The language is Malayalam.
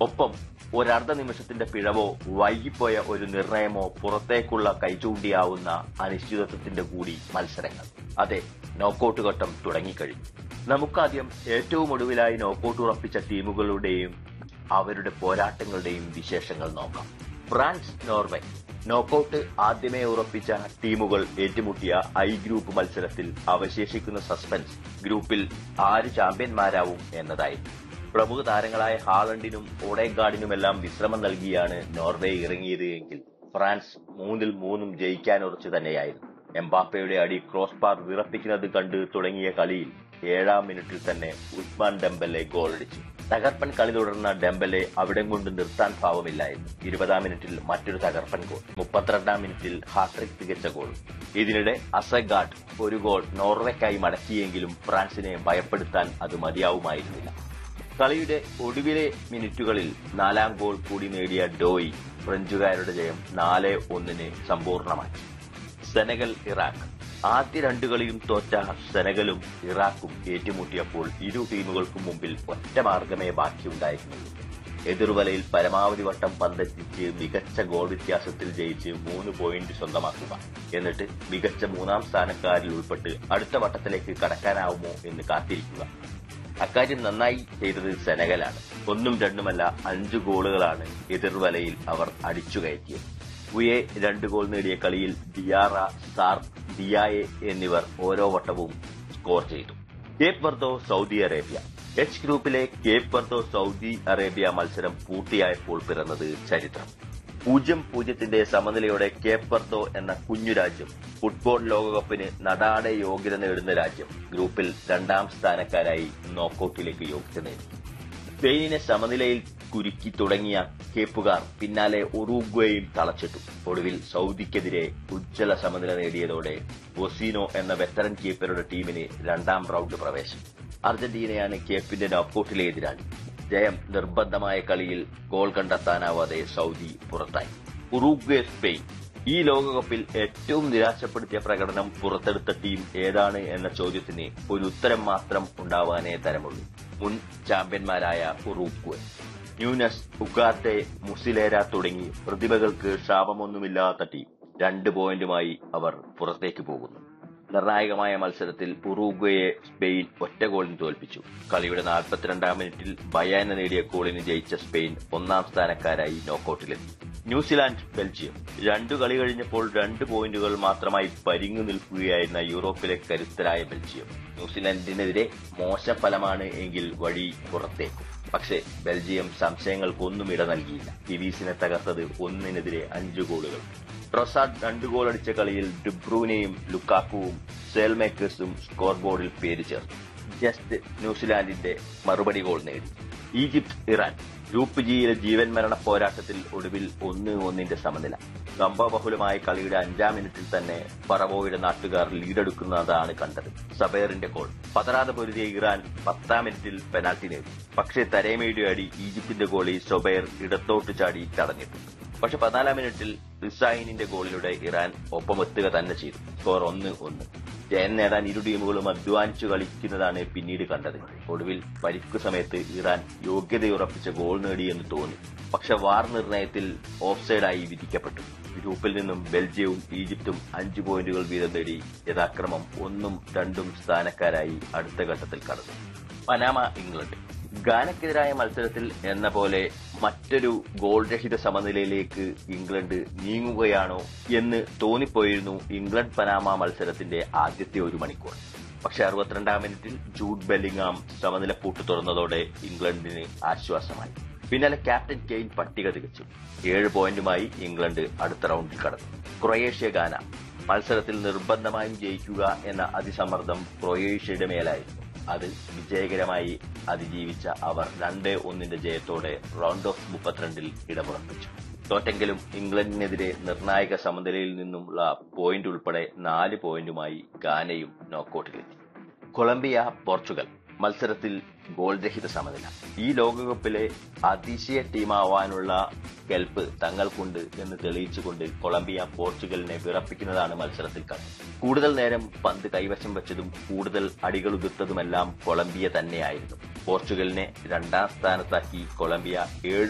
ഒപ്പം ഒരർദ്ധ നിമിഷത്തിന്റെ പിഴവോ വൈകിപ്പോയ ഒരു നിർണയമോ പുറത്തേക്കുള്ള കൈചൂണ്ടിയാവുന്ന അനിശ്ചിതത്വത്തിന്റെ കൂടി മത്സരങ്ങൾ അതെ നോക്കൌട്ട് ഘട്ടം തുടങ്ങിക്കഴിഞ്ഞു നമുക്കാദ്യം ഏറ്റവും ഒടുവിലായി നോക്കൌട്ട് ഉറപ്പിച്ച ടീമുകളുടെയും അവരുടെ പോരാട്ടങ്ങളുടെയും വിശേഷങ്ങൾ നോക്കാം ഫ്രാൻസ് നോർവേ നോക്കൌട്ട് ആദ്യമേ ഉറപ്പിച്ച ടീമുകൾ ഏറ്റുമുട്ടിയ ഐ ഗ്രൂപ്പ് മത്സരത്തിൽ അവശേഷിക്കുന്ന സസ്പെൻസ് ഗ്രൂപ്പിൽ ആര് ചാമ്പ്യന്മാരാവും എന്നതായിരുന്നു പ്രമുഖ താരങ്ങളായ ഹാളണ്ടിനും ഓഡേഗാർഡിനുമെല്ലാം വിശ്രമം നൽകിയാണ് നോർവേ ഇറങ്ങിയത് എങ്കിൽ ഫ്രാൻസ് മൂന്നിൽ മൂന്നും ജയിക്കാനുറച്ചു തന്നെയായിരുന്നു എംബാപ്പയുടെ അടി ക്രോസ് ബാർ വിറപ്പിക്കുന്നത് കണ്ട് തുടങ്ങിയ കളിയിൽ ഏഴാം മിനിറ്റിൽ തന്നെ ഉസ്മാൻ ഡെമ്പലെ ഗോളടിച്ചു തകർപ്പൻ കളി തുടർന്ന ഡെമ്പലെ അവിടം കൊണ്ട് നിർത്താൻ ഭാവമില്ലായിരുന്നു ഇരുപതാം മിനിറ്റിൽ മറ്റൊരു തകർപ്പൻ ഗോൾ മുപ്പത്തിരണ്ടാം മിനിറ്റിൽ ഹാട്രിക് തികച്ച ഗോൾ ഇതിനിടെ അസഗാഡ് ഒരു ഗോൾ നോർവേക്കായി മടക്കിയെങ്കിലും ഫ്രാൻസിനെ ഭയപ്പെടുത്താൻ അത് മതിയാവുമായിരുന്നില്ല കളിയുടെ ഒടുവിലെ മിനിറ്റുകളിൽ നാലാം ഗോൾ കൂടി നേടിയ ഡോയി ഫ്രഞ്ചുകാരുടെ ജയം നാല് ഒന്നിന് സമ്പൂർണമാക്കി സെനഗൽ ഇറാഖ് ആദ്യ രണ്ടു കളിയും തോറ്റ സെനഗലും ഇറാഖും ഏറ്റുമുട്ടിയപ്പോൾ ഇരു ടീമുകൾക്കും മുമ്പിൽ ഒറ്റ മാർഗമേ ബാക്കിയുണ്ടായിരുന്നുള്ളൂ എതിർവലയിൽ പരമാവധി വട്ടം പന്തെത്തിച്ച് മികച്ച ഗോൾ വ്യത്യാസത്തിൽ ജയിച്ച് മൂന്ന് പോയിന്റ് സ്വന്തമാക്കുക എന്നിട്ട് മികച്ച മൂന്നാം സ്ഥാനക്കാരിൽ ഉൾപ്പെട്ട് അടുത്ത വട്ടത്തിലേക്ക് കടക്കാനാവുമോ എന്ന് കാത്തിരിക്കുക അക്കാര്യം നന്നായി ചെയ്തത് സെനഗലാണ് ഒന്നും രണ്ടുമല്ല അഞ്ചു ഗോളുകളാണ് എതിർവലയിൽ അവർ അടിച്ചുകയറ്റിയത് ഉയെ രണ്ട് ഗോൾ നേടിയ കളിയിൽ ഡിയാറ സാർ ഡിയായെ എന്നിവർ ഓരോ വട്ടവും സ്കോർ ചെയ്തു Cape Verde Saudi Arabia H ഗ്രൂപ്പിലെ കേപ്പ് വർദോ സൗദി അറേബ്യ മത്സരം പൂർത്തിയായപ്പോൾ പിറന്നത് ചരിത്രം പൂജ്യം പൂജ്യത്തിന്റെ സമനിലയോടെ കേപ്പ് വർദോ എന്ന കുഞ്ഞു രാജ്യം ഫുട്ബോൾ ലോകകപ്പിന് നടാടെ യോഗ്യത നേടുന്ന രാജ്യം ഗ്രൂപ്പിൽ രണ്ടാം സ്ഥാനക്കാരായി നോക്കൌട്ടിലേക്ക് യോഗ്യത നേടി സ്പെയിനിനെ സമനിലയിൽ കുരുക്കി തുടങ്ങിയ കേപ്പുകാർ പിന്നാലെ ഉറുഗ്വേയും തളച്ചിട്ടു ഒടുവിൽ സൗദിക്കെതിരെ ഉജ്ജ്വല സമനില നേടിയതോടെ ബൊസീനോ എന്ന വെറ്ററൻ കീപ്പറുടെ ടീമിന് രണ്ടാം റൌണ്ട് പ്രവേശം അർജന്റീനയാണ് കേപ്പിന്റെ നോക്കൌട്ടിലെ എതിരാളി ജയം നിർബന്ധമായ കളിയിൽ ഗോൾ കണ്ടെത്താനാവാതെ സൗദി പുറത്തായി ഉറുഗ്വേ സ്പെയിൻ ഈ ലോകകപ്പിൽ ഏറ്റവും നിരാശപ്പെടുത്തിയ പ്രകടനം പുറത്തെടുത്ത ടീം ഏതാണ് എന്ന ചോദ്യത്തിന് ഒരു ഉത്തരം മാത്രം ഉണ്ടാവാനേ തരമുള്ളൂ മുൻ ചാമ്പ്യന്മാരായ ഉറുഗ്വേ ന്യൂനസ് ഉഗാറ്റെ മുസിലേര തുടങ്ങി പ്രതിഭകൾക്ക് ശാപമൊന്നുമില്ലാത്ത ടീം രണ്ട് പോയിന്റുമായി അവർ പുറത്തേക്ക് പോകുന്നു നിർണായകമായ മത്സരത്തിൽ ഉറുഗ്വയെ സ്പെയിൻ ഒറ്റ ഗോളിന് തോൽപ്പിച്ചു കളിയുടെ നാൽപ്പത്തിരണ്ടാം മിനിറ്റിൽ ബയാന നേടിയ ഗോളിന് ജയിച്ച സ്പെയിൻ ഒന്നാം സ്ഥാനക്കാരായി നോക്കൌട്ടിലെത്തി ന്യൂസിലാൻഡ് ബെൽജിയം രണ്ടു കളി കഴിഞ്ഞപ്പോൾ രണ്ട് പോയിന്റുകൾ മാത്രമായി പരിങ്ങു നിൽക്കുകയായിരുന്ന യൂറോപ്പിലെ കരുത്തരായ ബെൽജിയം ന്യൂസിലാൻഡിനെതിരെ മോശം ഫലമാണ് എങ്കിൽ വഴി പുറത്തേക്കും പക്ഷേ ബെൽജിയം സംശയങ്ങൾക്കൊന്നും ഇട നൽകിയില്ല കിവീസിനെ തകർത്തത് ഒന്നിനെതിരെ അഞ്ചു ഗോളുകൾ ട്രൊസാഡ് രണ്ട് ഗോൾ അടിച്ച കളിയിൽ ഡുബ്രൂനെയും ലുക്കാക്കുവും സെയിൽമേക്കേഴ്സും സ്കോർ ബോർഡിൽ പേര് ചേർത്തു ജസ്റ്റ് ന്യൂസിലാൻഡിന്റെ മറുപടി ഗോൾ നേടി ഈജിപ്ത് ഇറാൻ ഗ്രൂപ്പ് ജിയിലെ ജീവൻ മരണ പോരാട്ടത്തിൽ ഒടുവിൽ ഒന്ന് ഒന്നിന്റെ സമനില സംഭവബഹുലമായ കളിയുടെ അഞ്ചാം മിനിറ്റിൽ തന്നെ പറവോയുടെ നാട്ടുകാർ ലീഡെടുക്കുന്നതാണ് കണ്ടത് സബേറിന്റെ ഗോൾ പതറാതെ പൊരുതിയ ഇറാൻ പത്താം മിനിറ്റിൽ പെനാൽറ്റി നേടി പക്ഷേ തരേമയുടെ അടി ഈജിപ്തിന്റെ ഗോളി സൊബൈർ ഇടത്തോട്ട് ചാടി തടഞ്ഞിട്ടു പക്ഷെ പതിനാലാം മിനിറ്റിൽ റിസൈനിന്റെ ഗോളിലൂടെ ഇറാൻ ഒപ്പമെത്തുക തന്നെ ചെയ്തു സ്കോർ ഒന്ന് ഒന്ന് ജയം നേടാൻ ഇരു ടീമുകളും അധ്വാനിച്ചു കളിക്കുന്നതാണ് പിന്നീട് കണ്ടത് ഒടുവിൽ പരിക്കു സമയത്ത് ഇറാൻ യോഗ്യതയുറപ്പിച്ച ഗോൾ നേടിയെന്ന് തോന്നി പക്ഷെ വാർ നിർണയത്തിൽ ഓഫ്സൈഡായി വിധിക്കപ്പെട്ടു ഗ്രൂപ്പിൽ നിന്നും ബെൽജിയവും ഈജിപ്തും അഞ്ച് പോയിന്റുകൾ വീതം നേടി യഥാക്രമം ഒന്നും രണ്ടും സ്ഥാനക്കാരായി അടുത്ത ഘട്ടത്തിൽ കടന്നു പനാമ ഇംഗ്ലണ്ട് ഗാനക്കെതിരായ മത്സരത്തിൽ എന്ന പോലെ മറ്റൊരു ഗോൾ രഹിത സമനിലയിലേക്ക് ഇംഗ്ലണ്ട് നീങ്ങുകയാണോ എന്ന് തോന്നിപ്പോയിരുന്നു ഇംഗ്ലണ്ട് പനാമ മത്സരത്തിന്റെ ആദ്യത്തെ ഒരു മണിക്കൂർ പക്ഷെ അറുപത്തിരണ്ടാം മിനിറ്റിൽ ജൂഡ് ബെല്ലിംഗാം സമനില പൂട്ട് തുറന്നതോടെ ഇംഗ്ലണ്ടിന് ആശ്വാസമായി പിന്നാലെ ക്യാപ്റ്റൻ കെയ്ൻ പട്ടിക തികച്ചു ഏഴ് പോയിന്റുമായി ഇംഗ്ലണ്ട് അടുത്ത റൌണ്ടിൽ കടന്നു ക്രൊയേഷ്യ ഗാന മത്സരത്തിൽ നിർബന്ധമായും ജയിക്കുക എന്ന അതിസമ്മർദ്ദം ക്രൊയേഷ്യയുടെ മേലായിരുന്നു അത് വിജയകരമായി അതിജീവിച്ച അവർ രണ്ട് ഒന്നിന്റെ ജയത്തോടെ റൗണ്ട് ഓഫ് മുപ്പത്തിരണ്ടിൽ ഇടമുറപ്പിച്ചു തോറ്റെങ്കിലും ഇംഗ്ലണ്ടിനെതിരെ നിർണായക സമനിലയിൽ നിന്നുമുള്ള പോയിന്റ് ഉൾപ്പെടെ നാല് പോയിന്റുമായി ഗാനയും നോക്കൌട്ടിലെത്തി കൊളംബിയ പോർച്ചുഗൽ മത്സരത്തിൽ ഗോൾ രഹിത സമനില ഈ ലോകകപ്പിലെ അതിശയ ടീമാവാനുള്ള കെൽപ്പ് തങ്ങൾക്കുണ്ട് എന്ന് തെളിയിച്ചുകൊണ്ട് കൊളംബിയ പോർച്ചുഗലിനെ വിറപ്പിക്കുന്നതാണ് മത്സരത്തിൽ കണ്ടത് കൂടുതൽ നേരം പന്ത് കൈവശം വെച്ചതും കൂടുതൽ അടികൾ ഉതിർത്തതുമെല്ലാം കൊളംബിയ തന്നെയായിരുന്നു പോർച്ചുഗലിനെ രണ്ടാം സ്ഥാനത്താക്കി കൊളംബിയ ഏഴ്